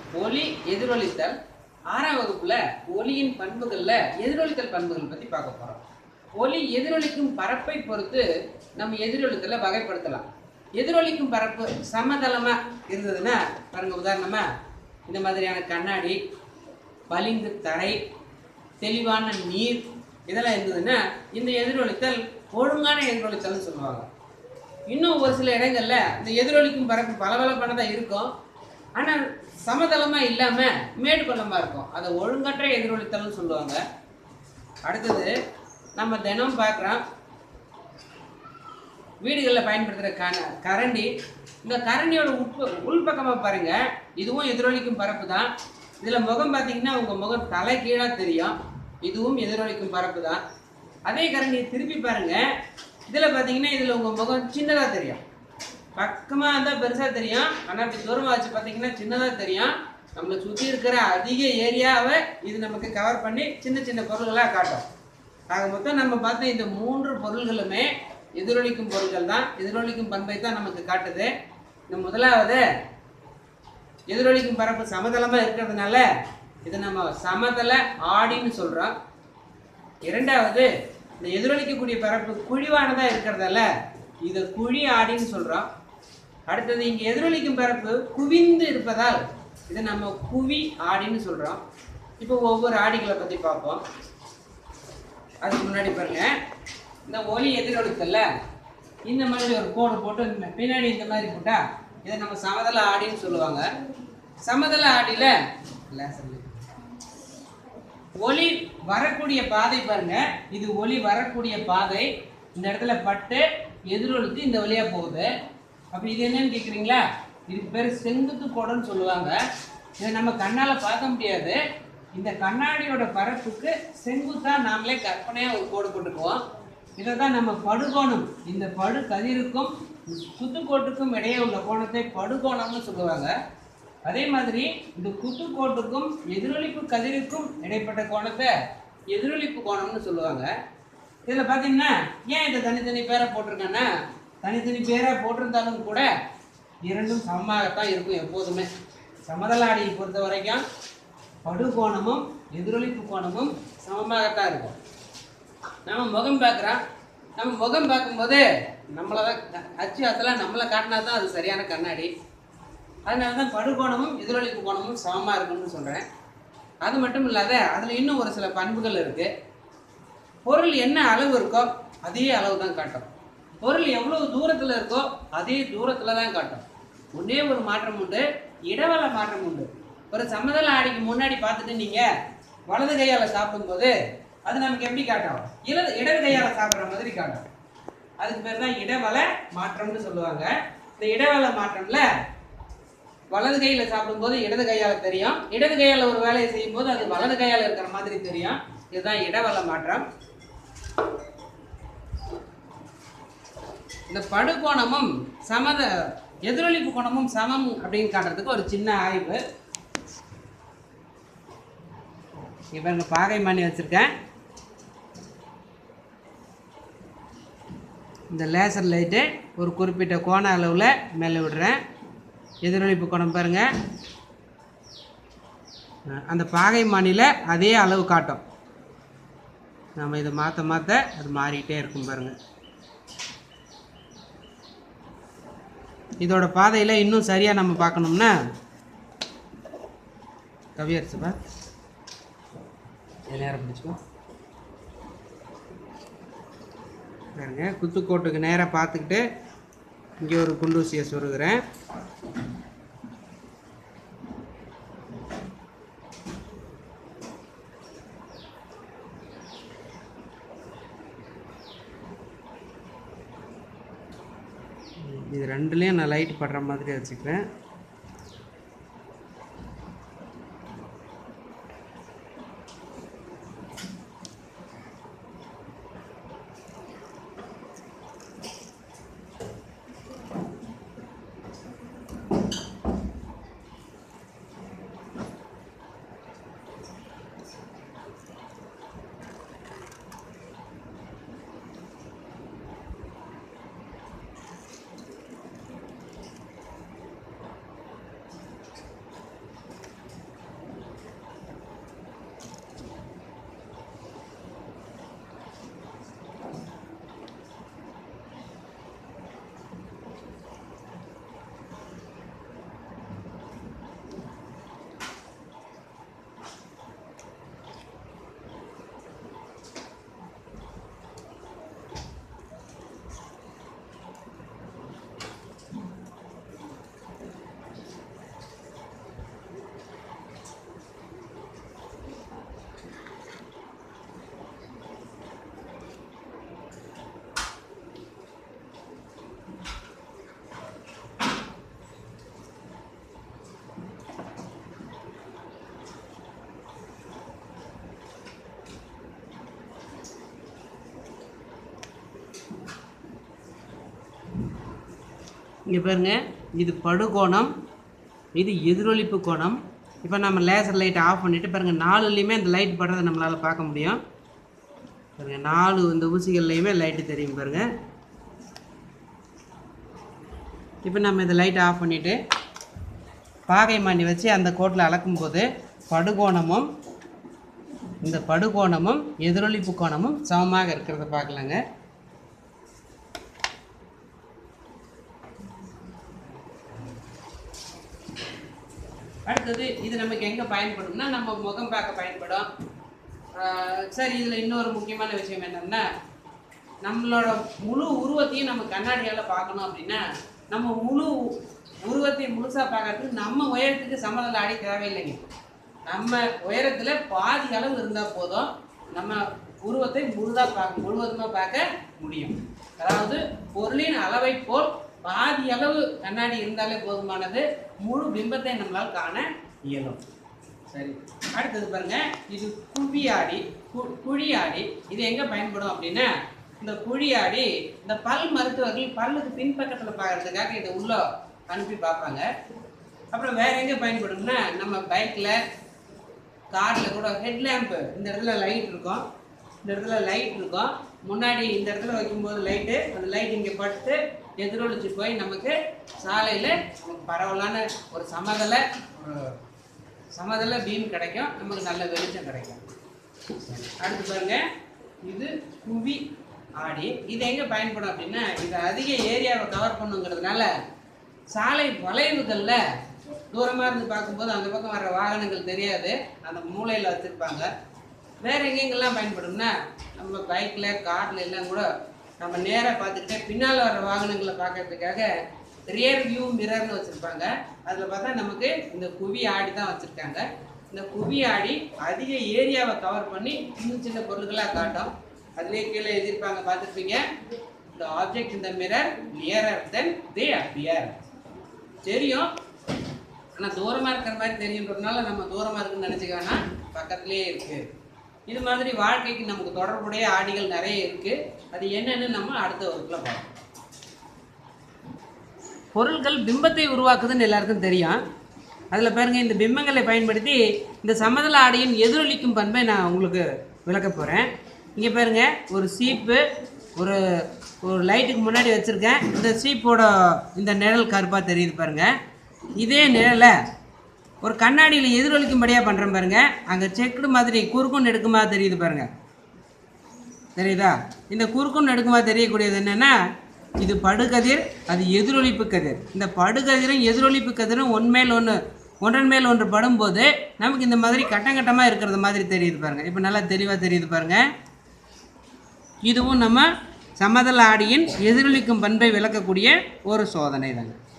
ஒலி எதிரொலித்தல் ஆறாம் வகுப்புல ஒலியின் பண்புகள்ல எதிரொலித்தல் பண்புகள் பத்தி பார்க்க போறோம் ஒலி எதிரொலிக்கும் பரப்பை பொறுத்து நம்ம எதிரொலித்தலை வகைப்படுத்தலாம் எதிரொலிக்கும் பரப்பு சமதளமா இருந்ததுன்னா பாருங்க உதாரணமா இந்த மாதிரியான கண்ணாடி வலிந்து தரை தெளிவான நீர் இதெல்லாம் இருந்ததுன்னா இந்த எதிரொலித்தல் ஒழுங்கான எதிரொலித்தல்னு சொல்லுவாங்க இன்னும் ஒரு சில இடங்கள்ல இந்த எதிரொலிக்கும் பரப்பு பளபளப்பானதாக இருக்கும் ஆனால் சமதளமாக இல்லாமல் மேடுபள்ளமாக இருக்கும் அதை ஒழுங்கற்ற எதிரொலித்தல்னு சொல்லுவாங்க அடுத்தது நம்ம தினம் பார்க்குறோம் வீடுகளில் பயன்படுத்துகிற கன கரண்டி இந்த கரண்டியோட உட்ப உள்பக்கமாக பாருங்க இதுவும் எதிரொலிக்கும் பரப்பு தான் இதில் முகம் பார்த்தீங்கன்னா உங்கள் முகம் தலை கீழாக தெரியும் இதுவும் எதிரொலிக்கும் பரப்பு தான் அதே கரண்டியை திருப்பி பாருங்க இதில் பார்த்தீங்கன்னா இதில் உங்கள் முகம் சின்னதாக தெரியும் பக்கமாக இருந்தால் பெருசாக தெரியும் ஆனால் இப்படி தூரமாக வச்சு பார்த்தீங்கன்னா சின்னதாக தெரியும் நம்மளை சுற்றி இருக்கிற அதிக ஏரியாவை இது நமக்கு கவர் பண்ணி சின்ன சின்ன பொருள்களாக காட்டும் ஆக மொத்தம் நம்ம பார்த்த இந்த மூன்று பொருள்களுமே எதிரொலிக்கும் பொருட்கள் தான் எதிரொலிக்கும் பண்பை தான் நமக்கு காட்டுது இந்த முதலாவது எதிரொலிக்கும் பரப்பு சமதளமாக இருக்கிறதுனால இதை நம்ம சமதள ஆடின்னு சொல்கிறோம் இரண்டாவது இந்த எதிரொலிக்கக்கூடிய பரப்பு குழிவானதாக இருக்கிறதால இதை குழி ஆடின்னு சொல்கிறோம் அடுத்தது இங்கே எதிரொலிக்கும் பரப்பு குவிந்து இருப்பதால் இதை நம்ம குவி ஆடின்னு சொல்கிறோம் இப்போ ஒவ்வொரு ஆடிகளை பற்றி பார்ப்போம் அதுக்கு முன்னாடி பாருங்க இந்த ஒலி எதிரொலித்தல்ல இந்த மாதிரி ஒரு கோடு போட்டு இந்த பின்னாடி இந்த மாதிரி போட்டா இதை நம்ம சமதள ஆடின்னு சொல்லுவாங்க சமதள ஆடியில லேசர் light. ஒலி வரக்கூடிய பாதை பாருங்க இது ஒலி வரக்கூடிய பாதை இந்த இடத்துல பட்டு எதிரொலித்து இந்த வழியா போகுது அப்ப இது என்னன்னு கேக்குறீங்களா இதுக்கு பேர் செங்குத்து கோடுன்னு சொல்லுவாங்க இதை நம்ம கண்ணால பார்க்க முடியாது இந்த கண்ணாடியோட பரப்புக்கு செங்குத்தா நாமளே கற்பனையா ஒரு கோடு போட்டுக்குவோம் இதை தான் நம்ம படுகோணம் இந்த படு கதிருக்கும் குத்துக்கோட்டுக்கும் இடையே உள்ள கோணத்தை படுகோணம்னு சொல்லுவாங்க அதே மாதிரி இந்த குத்துக்கோட்டுக்கும் எதிரொலிப்பு கதிருக்கும் இடைப்பட்ட கோணத்தை எதிரொலிப்பு கோணம்னு சொல்லுவாங்க இதில் பார்த்தீங்கன்னா ஏன் இதை தனித்தனி பேரை போட்டிருக்கேன்னா தனித்தனி பேரை போட்டிருந்தாலும் கூட இரண்டும் சமமாகத்தான் இருக்கும் எப்போதுமே சமதள ஆடியை பொறுத்த வரைக்கும் படுகோணமும் எதிரொலிப்பு கோணமும் சமமாகத்தான் இருக்கும் நம்ம முகம் பார்க்குறோம் நம்ம முகம் பார்க்கும்போது நம்மளை தான் அச்சு அதெல்லாம் நம்மளை காட்டினா தான் அது சரியான கண்ணாடி அதனால தான் படுகோணமும் எதிரொலிப்பு கோணமும் சமமாக இருக்குன்னு சொல்கிறேன் அது மட்டும் இல்லாத அதில் இன்னும் ஒரு சில பண்புகள் இருக்குது பொருள் என்ன அளவு இருக்கோ அதே அளவு தான் காட்டும் பொருள் எவ்வளவு தூரத்தில் இருக்கோ அதே தூரத்தில் தான் காட்டும் ஒன்றே ஒரு மாற்றம் உண்டு இடவள மாற்றம் உண்டு ஒரு சமதள ஆடிக்கு முன்னாடி பார்த்துட்டு நீங்கள் வலது கையால் சாப்பிடும்போது அது நமக்கு எப்படி காட்டும் இடது இடது கையால் சாப்பிட்ற மாதிரி காட்டும் அதுக்கு பேர் தான் இடவள மாற்றம்னு சொல்லுவாங்க இந்த இடவள மாற்றம்ல வலது கையில சாப்பிடும்போது இடது கையால தெரியும் இடது கையால ஒரு வேலையை செய்யும்போது அது வலது கையால இருக்கிற மாதிரி தெரியும் இதுதான் இடவள மாற்றம் இந்த படுகோணமும் சமத எதிரொலிப்பு கோணமும் சமம் அப்படின்னு காட்டுறதுக்கு ஒரு சின்ன ஆய்வு இப்போ பாருங்க பாகை மணி வச்சிருக்கேன் இந்த லேசர் லைட்டு ஒரு குறிப்பிட்ட கோண அளவில் மேலே விடுறேன் எதிரொலிப்பு கோணம் பாருங்க அஹ் அந்த பாகை மானில அதே அளவு காட்டும் நம்ம இதை மாற்ற மாற்ற அது மாறிக்கிட்டே இருக்கும் பாருங்க இதோட பாதையில் இன்னும் சரியாக நம்ம பார்க்கணும்னா கவியரசுப்பா நேரம் பிடிச்சிக்கோ பாருங்க குத்துக்கோட்டுக்கு நேராக பார்த்துக்கிட்டு இங்கே ஒரு குண்டூசியை சொருகிறேன் இது ரெண்டுலேயும் நான் லைட் படுற மாதிரி வச்சுக்கிறேன் இங்கே பாருங்க இது படுகோணம் இது எதிரொலிப்பு கோணம் இப்போ நம்ம லேசர் லைட் ஆஃப் பண்ணிவிட்டு பாருங்கள் நாலுலேயுமே அந்த லைட் படுறதை நம்மளால் பார்க்க முடியும் பாருங்கள் நாலு இந்த ஊசிகள்லையுமே லைட்டு தெரியும் பாருங்கள் இப்போ நம்ம இந்த லைட்டை ஆஃப் பண்ணிவிட்டு பாகை மாண்டி வச்சு அந்த கோட்டில் அளக்கும்போது படுகோணமும் இந்த படுகோணமும் எதிரொலிப்பு கோணமும் சமமாக இருக்கிறத பார்க்கலாங்க அடுத்தது இது நமக்கு எங்கே பயன்படும்னா நம்ம முகம் பார்க்க பயன்படும் ஆஹ் சரி இதில் இன்னொரு முக்கியமான விஷயம் என்னன்னா நம்மளோட முழு உருவத்தையும் நம்ம கண்ணாடியால் பார்க்கணும் அப்படின்னா நம்ம முழு உருவத்தையும் முழுசாக பார்க்கறதுக்கு நம்ம உயரத்துக்கு சமதள ஆடி தேவையில்லைங்க நம்ம உயரத்தில் பாதி அளவு இருந்தால் போதும் நம்ம உருவத்தை முழுதாக பார்க்க முழுவதுமாக பார்க்க முடியும் அதாவது பொருளின் அளவை போல் பாதி அளவு கண்ணாடி இருந்தாலே போதுமானது முழு பிம்பத்தை நம்மளால் காண இயலும் சரி அடுத்தது பாருங்க இது குவியாடி கு- குழியாடி இது எங்க பயன்படும் அப்படின்னா இந்த குழியாடி இந்த பல் மருத்துவர்கள் பல்லுக்கு பின்பக்கத்தில் பார்க்கறதுக்காக இதை உள்ள அனுப்பி பார்ப்பாங்க அப்புறம் வேற எங்க பயன்படும்னா நம்ம பைக்ல கார்ல கூட ஹெட் லேம்ப் இந்த இடத்துல லைட் இருக்கும் இந்த இடத்துல லைட் இருக்கும் முன்னாடி இந்த இடத்துல வைக்கும்போது லைட்டு அந்த லைட் இங்கே பட்டு எதிரொலிச்சு போய் நமக்கு சாலையில் நமக்கு பரவலான ஒரு சமதள ஒரு சமதள பீம் கிடைக்கும் நமக்கு நல்ல வெளிச்சம் கிடைக்கும் அடுத்து பாருங்க இது குவி ஆடி இது எங்கே பயன்படும் அப்படின்னா இது அதிக ஏரியாவை கவர் பண்ணுங்கிறதுனால சாலை வளைவுகளில் தூரமாக இருந்து பார்க்கும்போது அந்த பக்கம் வர்ற வாகனங்கள் தெரியாது அந்த மூலையில் வச்சுருப்பாங்க வேறு எங்கெங்கெல்லாம் பயன்படும்னா நம்ம பைக்கில் காரில் எல்லாம் கூட நம்ம நேராக பார்த்துக்கிட்டே பின்னால் வர்ற வாகனங்களை பார்க்கறதுக்காக ரியர் வியூ மிரர்னு வச்சுருப்பாங்க அதில் பார்த்தா நமக்கு இந்த குவி ஆடி தான் வச்சுருக்காங்க இந்த குவி ஆடி அதிக ஏரியாவை கவர் பண்ணி சின்ன சின்ன பொருட்களாக காட்டும் அதுலேயே கீழே எழுதியிருப்பாங்க பார்த்துருப்பீங்க the object in the mirror nearer than they appear தெரியும் ஆனால் தூரமாக இருக்கிற மாதிரி தெரியுன்றதுனால நம்ம தூரமாக இருக்குன்னு நினச்சிக்க வேணாம் பக்கத்துலேயே இருக்குது இது மாதிரி வாழ்க்கைக்கு நமக்கு தொடர்புடைய ஆடிகள் நிறைய இருக்குது அது என்னன்னு நம்ம அடுத்த வகுப்பில் பார்ப்போம் பொருள்கள் பிம்பத்தை உருவாக்குதுன்னு எல்லாருக்கும் தெரியும் அதில் பாருங்க இந்த பிம்பங்களை பயன்படுத்தி இந்த சமதள ஆடையின் எதிரொலிக்கும் பண்பை நான் உங்களுக்கு விளக்க போகிறேன் இங்கே பாருங்க ஒரு சீப்பு ஒரு ஒரு லைட்டுக்கு முன்னாடி வச்சுருக்கேன் இந்த சீப்போட இந்த நிழல் கருப்பாக தெரியுது பாருங்க இதே நிழலை ஒரு கண்ணாடியில் எதிரொலிக்கும்படியாக பண்ணுறேன் பாருங்க அங்கே செக்குடு மாதிரி குறுக்கும் நெடுக்குமா தெரியுது பாருங்க தெரியுதா இந்த குறுக்கும் நெடுக்குமா தெரியக்கூடியது என்னன்னா இது படுகதிர் அது எதிரொலிப்பு கதிர் இந்த படுகதிரும் எதிரொலிப்பு கதிரும் ஒன்மேல் ஒன்று ஒன்றன் மேல் ஒன்று படும்போது நமக்கு இந்த மாதிரி கட்டம் கட்டமாக இருக்கிறது மாதிரி தெரியுது பாருங்க இப்போ நல்லா தெளிவாக தெரியுது பாருங்க இதுவும் நம்ம சமதள ஆடியின் எதிரொலிக்கும் பண்பை விளக்கக்கூடிய ஒரு சோதனை தாங்க